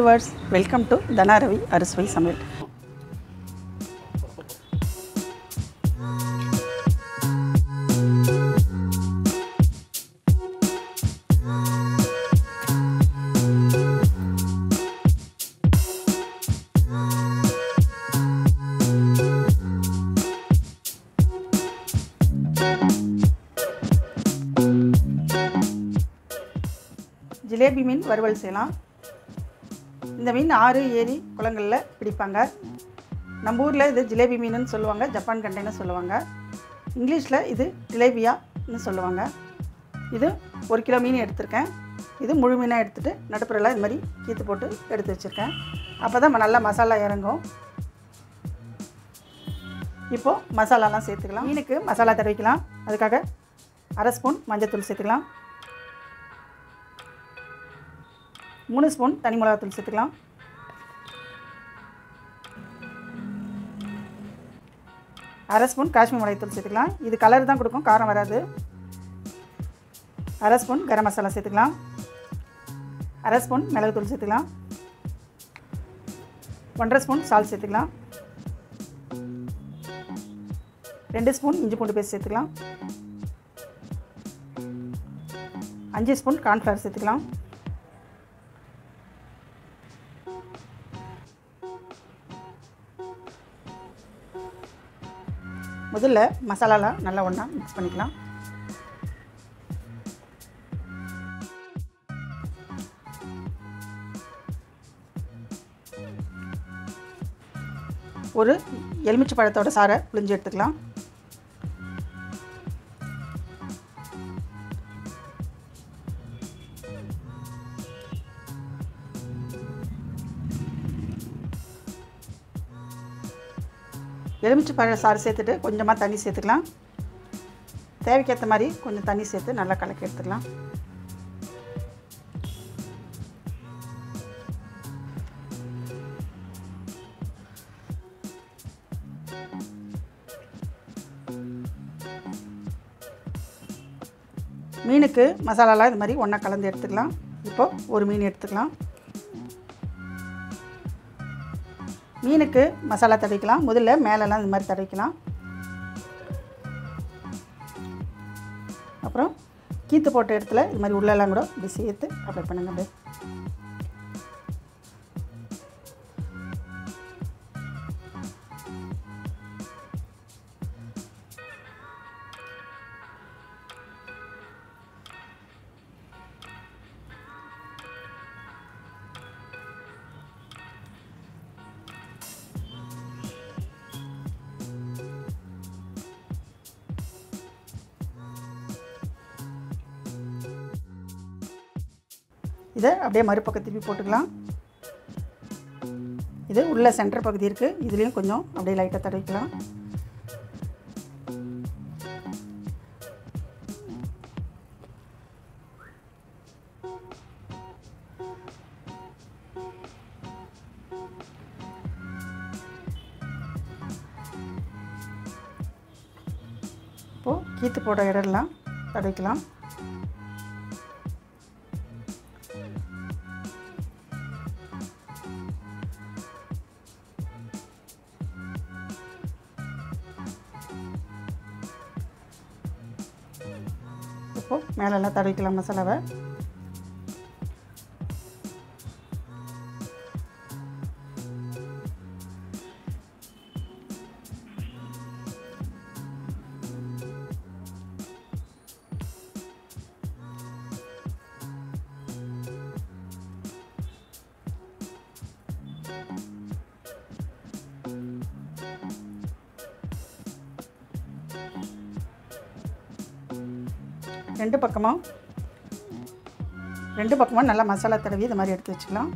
viewers welcome to தனாரவி அறுசுவை சமையல் ஜிலேபி மீன் வறுவல் செய்யலாம் இந்த மீன் ஆறு ஏரி குளங்களில் பிடிப்பாங்க நம்ம ஊரில் இது ஜிலேபி மீனுன்னு சொல்லுவாங்க ஜப்பான் கண்டைன்னு சொல்லுவாங்க இங்கிலீஷில் இது ஜிலேபியான்னு சொல்லுவாங்க இது ஒரு கிலோ மீன் எடுத்திருக்கேன் இது முழு மீனாக எடுத்துகிட்டு நடுப்புறலாம் இது மாதிரி கீத்து போட்டு எடுத்து வச்சுருக்கேன் அப்போ தான் நல்லா மசாலா இறங்கும் இப்போது மசாலாலாம் சேர்த்துக்கலாம் மீனுக்கு மசாலா தடவிக்கலாம் அதுக்காக அரை ஸ்பூன் மஞ்சள்தூள் சேர்த்துக்கலாம் மூணு ஸ்பூன் தனி மிளகாத்தூள் சேர்த்துக்கலாம் அரை ஸ்பூன் காஷ்மீர் மிளகாய்த்தூள் சேர்த்துக்கலாம் இது கலர் தான் கொடுக்கும் காரம் வராது அரை ஸ்பூன் கரம் மசாலா சேர்த்துக்கலாம் அரை ஸ்பூன் மிளகுத்தூள் சேர்த்துக்கலாம் ஒன்றரை ஸ்பூன் சால்ட் சேர்த்துக்கலாம் ரெண்டு ஸ்பூன் இஞ்சி பூண்டு பேஸ்ட் சேர்த்துக்கலாம் அஞ்சு ஸ்பூன் கார்ன்ஃப்ளவர் சேர்த்துக்கலாம் முதல்ல மசாலாலாம் நல்லா ஒன்றா மிக்ஸ் பண்ணிக்கலாம் ஒரு எலுமிச்சை பழத்தோட சாறை புளிஞ்சு எடுத்துக்கலாம் எலுமிச்சை பழ சாறு சேர்த்துட்டு கொஞ்சமாக தண்ணி சேர்த்துக்கலாம் தேவைக்கேற்ற மாதிரி கொஞ்சம் தண்ணி சேர்த்து நல்லா கலக்கி எடுத்துக்கலாம் மீனுக்கு மசாலாலாம் இது மாதிரி ஒன்றா கலந்து எடுத்துக்கலாம் இப்போது ஒரு மீன் எடுத்துக்கலாம் மீனுக்கு மசாலா தடவிக்கலாம் முதல்ல மேலெல்லாம் இந்த மாதிரி தடவிக்கலாம் அப்புறம் கீத்து போட்ட இடத்துல இது மாதிரி உள்ளெல்லாம் கூட இப்படி சேர்த்து அப்ளை பண்ணுங்க அப்படியே இதை அப்படியே மறுபக்கம் திருப்பி போட்டுக்கலாம் இது உள்ள சென்டர் பகுதி இருக்குது இதுலேயும் கொஞ்சம் அப்படியே லைட்டாக தடவிக்கலாம் இப்போது கீத்து போட இடம்லாம் தடவிக்கலாம் இப்போது மேலெல்லாம் தடவிக்கலாம் மசாலாவை ரெண்டு பக்கமும் ரெண்டு பக்கமும் நல்லா மசாலா தடவி இது மாதிரி எடுத்து வச்சுக்கலாம்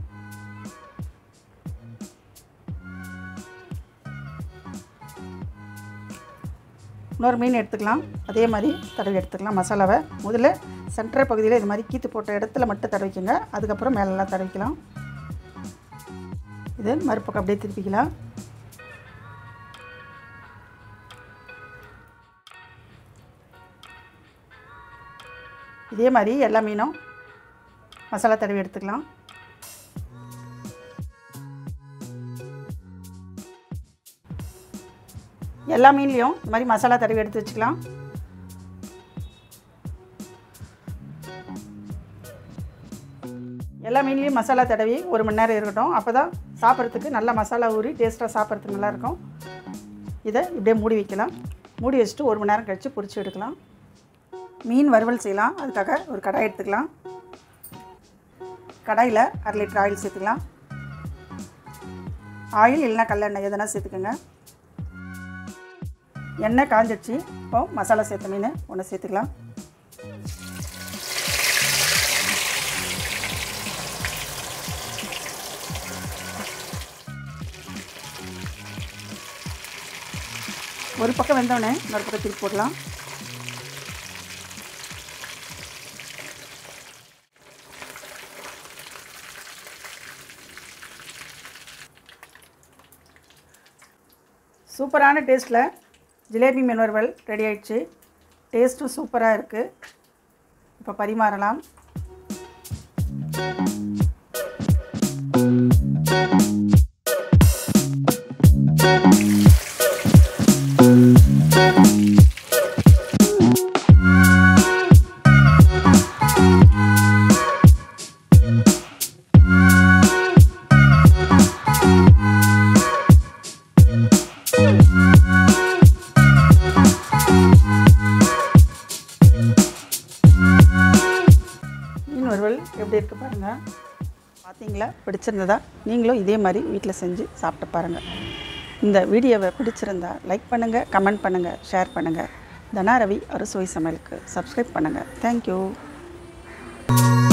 இன்னொரு மீன் எடுத்துக்கலாம் அதே மாதிரி தடவி எடுத்துக்கலாம் மசாலாவை முதல்ல சென்டர் பகுதியில் இது மாதிரி கீத்து போட்ட இடத்துல மட்டும் தடவிக்கங்க அதுக்கப்புறம் மேலெல்லாம் தடவிக்கலாம் இது மறுபக்கம் அப்படியே திருப்பிக்கலாம் இதே மாதிரி எல்லா மீனும் மசாலா தடவி எடுத்துக்கலாம் எல்லா மீன்லேயும் இந்த மாதிரி மசாலா தடவி எடுத்து வச்சுக்கலாம் எல்லா மீன்லேயும் மசாலா தடவி ஒரு மணி நேரம் இருக்கட்டும் அப்போ தான் சாப்பிட்றதுக்கு நல்ல மசாலா ஊறி டேஸ்ட்டாக சாப்பிட்றதுக்கு நல்லாயிருக்கும் இதை இப்படியே மூடி வைக்கலாம் மூடி வச்சுட்டு ஒரு மணி நேரம் கழித்து பொரிச்சு எடுக்கலாம் மீன் வறுவல் செய்யலாம் அதுக்காக ஒரு கடாய் எடுத்துக்கலாம் கடாயில் அரை லிட்டர் ஆயில் சேர்த்துக்கலாம் ஆயில் இல்லைனா கல்லெண்ணெய் எதனா சேர்த்துக்கோங்க எண்ணெய் காஞ்சிடுச்சு இப்போ மசாலா சேர்த்த மீன் ஒன்று சேர்த்துக்கலாம் ஒரு பக்கம் வெந்தோடனே இன்னொரு பக்கம் திருப்பி போடலாம் சூப்பரான டேஸ்ட்டில் ஜிலேபி மீன் வறுவல் ரெடி ஆயிடுச்சு டேஸ்ட்டும் சூப்பராக இருக்குது இப்போ பரிமாறலாம் மீன் வறுவல் எப்படி இருக்குது பாருங்கள் பார்த்தீங்களா பிடிச்சிருந்ததா நீங்களும் இதே மாதிரி வீட்டில் செஞ்சு சாப்பிட்டு பாருங்கள் இந்த வீடியோவை பிடிச்சிருந்தா லைக் பண்ணுங்கள் கமெண்ட் பண்ணுங்கள் ஷேர் பண்ணுங்கள் தனா ரவி அறுசுவை சமையலுக்கு சப்ஸ்கிரைப் பண்ணுங்கள் தேங்க்யூ